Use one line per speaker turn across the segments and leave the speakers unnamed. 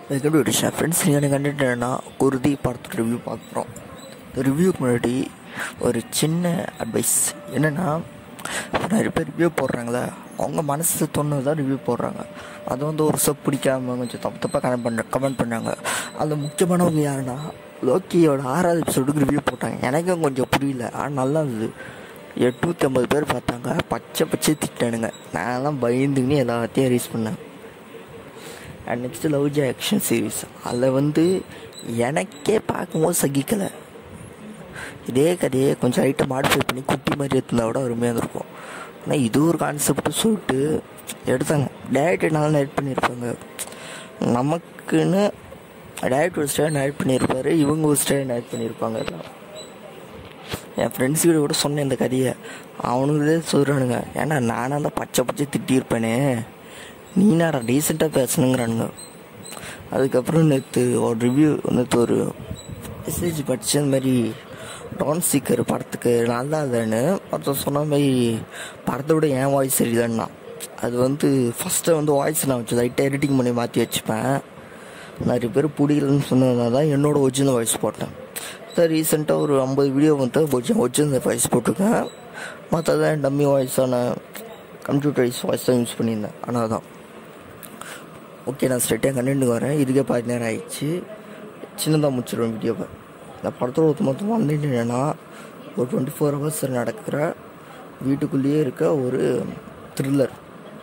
welcome to Disha friends நீங்கள் எனக்கு கண்டுட்டு என்னன்னா குருதி படத்தோட ரிவ்யூ பார்க்க போகிறோம் இந்த ரிவ்யூக்கு முன்னாடி ஒரு சின்ன அட்வைஸ் என்னென்னா நிறைய பேர் ரிவ்யூ போடுறாங்களே அவங்க மனசு தோணுது தான் ரிவ்யூ போடுறாங்க அது வந்து ஒரு சப் பிடிக்காம கொஞ்சம் தப்பு தப்பாக கமெண்ட் பண்ண கமெண்ட் பண்ணாங்க அதில் முக்கியமானவங்க யாருன்னா லோக்கியோட ஆறாவது எபிசோடுக்கு ரிவ்யூ போட்டாங்க எனக்கும் கொஞ்சம் புரியல ஆனால் நல்லா இருந்தது எட்நூற்றி ஐம்பது பேர் பார்த்தாங்க பச்சை பச்சை திட்டானுங்க நான்லாம் பயந்துக்கின்னு எல்லாத்தையும் ரீஸ் பண்ணேன் and next love J action series அதில் வந்து எனக்கே பார்க்கும்போது சகிக்கலை இதே கதையை கொஞ்சம் லைட்டாக மாடிஃபை பண்ணி குட்டி மாதிரி எடுத்துருந்தா கூட அருமையாக இருந்திருக்கும் ஆனால் இது ஒரு கான்செப்ட் சொல்லிட்டு எடுத்தாங்க டேரக்டர் நல்லா நைட் பண்ணியிருப்பாங்க நமக்குன்னு டேரக்டர் ஒரு ஸ்டைல் நைட் பண்ணியிருப்பாரு இவங்க ஒரு ஸ்டைல் நைட் பண்ணியிருப்பாங்க எல்லாம் என் ஃப்ரெண்ட்ஸ் கிட்ட கூட சொன்னேன் இந்த கதையை அவனுங்களே சொல்கிறானுங்க ஏன்னா நானாக தான் பச்சை பச்சை திட்டியிருப்பேனே நீ நாடா டீசெண்டாக பேசணுங்கிறானுங்க அதுக்கப்புறம் நேற்று ஒரு ரிவ்யூ நேற்று ஒரு மெசேஜ் படிச்சு அந்த மாதிரி டான் சீக்கர் படத்துக்கு நல்லா இல்லைன்னு ஒருத்தர் சொன்ன மாதிரி படத்தை விட என் வாய்ஸ் சரியில்லைன்னா அது வந்து ஃபஸ்ட்டு வந்து வாய்ஸ் நான் வச்சு லைட்டாக எடிட்டிங் பண்ணி மாற்றி வச்சுப்பேன் நிறைய பேர் பிடிக்கலன்னு சொன்னதுனால தான் என்னோட ஒரிஜினல் வாய்ஸ் போட்டேன் சார் ரீசெண்டாக ஒரு ஐம்பது வீடியோ வந்து ஒரிஜினல் வாய்ஸ் போட்டிருக்கேன் மற்றதான் டம்மி வாய்ஸான கம்ப்யூட்டரைஸ் வாய்ஸ் தான் யூஸ் பண்ணியிருந்தேன் ஆனால் தான் ஓகே நான் ஸ்ட்ரெயிட்டாக கண்டுட்டு வரேன் இதுக்கே பாதி நேரம் ஆயிடுச்சு சின்னதாக முடிச்சிடுவேன் வீடியோவை இந்த படத்தோட ஒத்து மொத்தம் வந்துட்டு என்னென்னா ஒரு டுவெண்ட்டி ஃபோர் ஹவர்ஸ் நடக்கிற வீட்டுக்குள்ளேயே இருக்க ஒரு த்ரில்லர்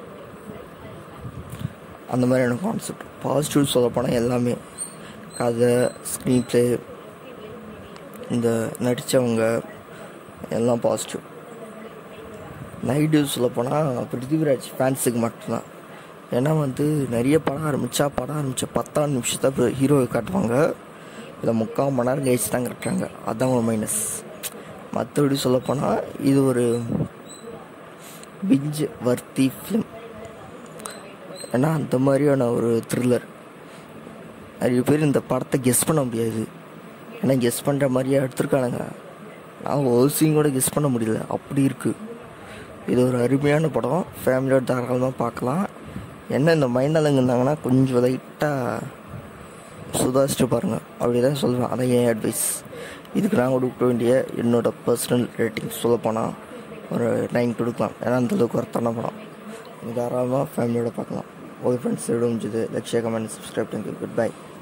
அந்த மாதிரியான கான்செப்ட் பாசிட்டிவ் சொல்ல போனால் எல்லாமே கதை ஸ்க்ரீன் ப்ளே இந்த நடித்தவங்க எல்லாம் பாசிட்டிவ் நெகட்டிவ் சொல்ல போனால் பிருத்திவிராஜ் ஃபேன்ஸுக்கு மட்டும்தான் ஏன்னா வந்து நிறைய படம் ஆரம்பித்தா படம் ஆரம்பித்த பத்தாம் நிமிஷத்தை இப்போ ஹீரோவை காட்டுவாங்க இதை முக்கால் மணி நேரம் கழிச்சு தான் கட்டுறாங்க அதுதான் ஒரு மைனஸ் மற்றபடி சொல்லப்போனால் இது ஒரு பிஞ்ச் வர்த்தி ஃபிலிம் ஏன்னா அந்த மாதிரியான ஒரு த்ரில்லர் நிறைய பேர் இந்த படத்தை கெஸ் பண்ண முடியாது ஏன்னா கெஸ் பண்ணுற மாதிரியே எடுத்திருக்கானுங்க நான் ஒரு சீன் கூட கெஸ் பண்ண முடியல அப்படி இருக்குது இது ஒரு அருமையான படம் ஃபேமிலியோட தாராளமாக பார்க்கலாம் என்ன இந்த மைண்டாளுங்க இருந்தாங்கன்னா கொஞ்சம் லைட்டாக சுதாரிச்சுட்டு பாருங்கள் அப்படி தான் சொல்லுவேன் அதான் என் அட்வைஸ் இதுக்கு நான் கொடுக்க வேண்டிய என்னோட பர்சனல் ரேட்டிங் சொல்ல போனால் ஒரு நைன் கொடுக்கலாம் ஏன்னா அந்தளவுக்கு ஒருத்தான படம் தாராளமாக ஃபேமிலியோட பார்க்கலாம் ஓகே ஃப்ரெண்ட்ஸ் விட முடிஞ்சது லட்சிய comment subscribe thank you good bye